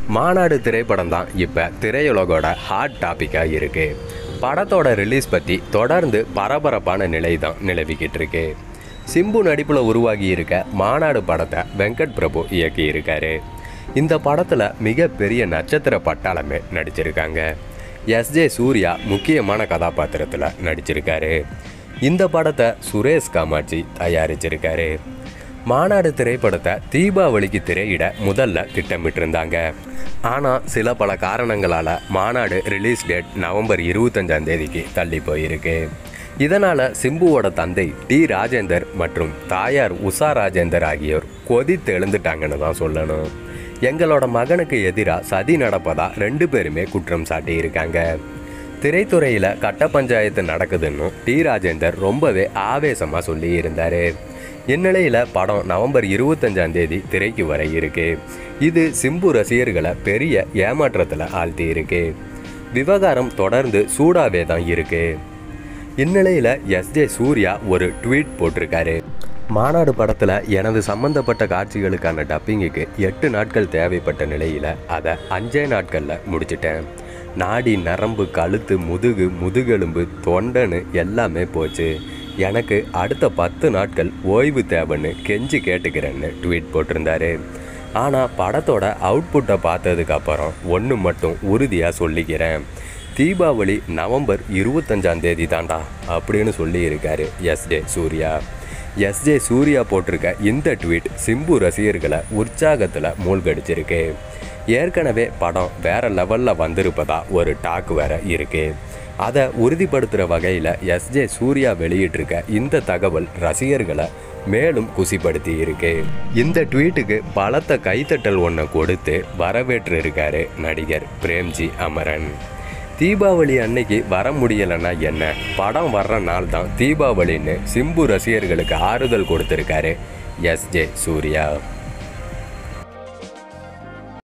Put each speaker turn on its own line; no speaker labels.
மாநாடு திரைப்படம் தான் இப்போ திரையுலகோட ஹாட் டாப்பிக்காக இருக்கு படத்தோட ரிலீஸ் பற்றி தொடர்ந்து பரபரப்பான நிலை தான் நிலவிக்கிட்டு இருக்கு சிம்பு நடிப்பில் உருவாகி இருக்க மாநாடு படத்தை வெங்கட் பிரபு இயக்கி இருக்காரு இந்த படத்தில் மிகப்பெரிய நட்சத்திர பட்டாளமே நடிச்சிருக்காங்க எஸ்ஜே சூர்யா முக்கியமான கதாபாத்திரத்தில் நடிச்சிருக்காரு இந்த படத்தை சுரேஷ் காமாட்சி தயாரிச்சிருக்காரு மாநாடு திரைப்படத்தை தீபாவளிக்கு திரையிட முதல்ல திட்டமிட்டிருந்தாங்க ஆனால் சில பல காரணங்களால் மாநாடு ரிலீஸ் டேட் நவம்பர் இருபத்தஞ்சாம் தேதிக்கு தள்ளி போயிருக்கு இதனால் சிம்புவோட தந்தை டி ராஜேந்தர் மற்றும் தாயார் உஷா ராஜேந்தர் ஆகியோர் கொதித்து எழுந்துட்டாங்கன்னு தான் சொல்லணும் எங்களோட மகனுக்கு எதிராக சதி நடப்பதா ரெண்டு பேருமே குற்றம் சாட்டியிருக்காங்க திரைத்துறையில் கட்ட பஞ்சாயத்து நடக்குதுன்னு டி ராஜேந்தர் ரொம்பவே ஆவேசமாக சொல்லி இருந்தார் இந்நிலையில் படம் நவம்பர் இருபத்தஞ்சாம் தேதி திரைக்கு வர இருக்கு இது சிம்பு ரசிகர்களை பெரிய ஏமாற்றத்தில் ஆழ்த்தி இருக்கு விவகாரம் தொடர்ந்து சூடாவே தான் இருக்கு இந்நிலையில் எஸ்ஜே சூர்யா ஒரு ட்வீட் போட்டிருக்காரு மாநாடு படத்தில் எனது சம்பந்தப்பட்ட காட்சிகளுக்கான டப்பிங்குக்கு எட்டு நாட்கள் தேவைப்பட்ட நிலையில் அதை அஞ்சே நாட்களில் முடிச்சிட்டேன் நாடி நரம்பு கழுத்து முதுகு முதுகெலும்பு தொண்டன்னு எல்லாமே போச்சு எனக்கு அடுத்த பத்து நாட்கள் ஓய்வு தேவைன்னு கெஞ்சி கேட்டுக்கிறேன்னு ட்வீட் போட்டிருந்தாரு ஆனால் படத்தோட அவுட்புட்டை பார்த்ததுக்கு அப்புறம் ஒன்று மட்டும் உறுதியாக சொல்லிக்கிறேன் தீபாவளி நவம்பர் இருபத்தஞ்சாம் தேதி தாண்டா அப்படின்னு சொல்லியிருக்காரு எஸ்ஜே சூர்யா எஸ்ஜே சூர்யா போட்டிருக்க இந்த ட்வீட் சிம்பு ரசிகர்களை உற்சாகத்தில் மூழ்கடிச்சிருக்கு ஏற்கனவே படம் வேற லெவலில் வந்திருப்பதா ஒரு டாக் வேற இருக்கு அதை உறுதிப்படுத்துகிற வகையில் எஸ்ஜே சூர்யா வெளியிட்டிருக்க இந்த தகவல் ரசிகர்களை மேலும் குசிப்படுத்தி இருக்கு இந்த ட்வீட்டுக்கு பலத்த கைத்தட்டல் ஒன்றை கொடுத்து வரவேற்று இருக்காரு நடிகர் பிரேம்ஜி அமரன் தீபாவளி அன்னைக்கு வர முடியலைன்னா என்ன படம் வர்ற நாள் தான் தீபாவளின்னு சிம்பு ரசிகர்களுக்கு ஆறுதல் கொடுத்துருக்காரு எஸ்ஜே சூர்யா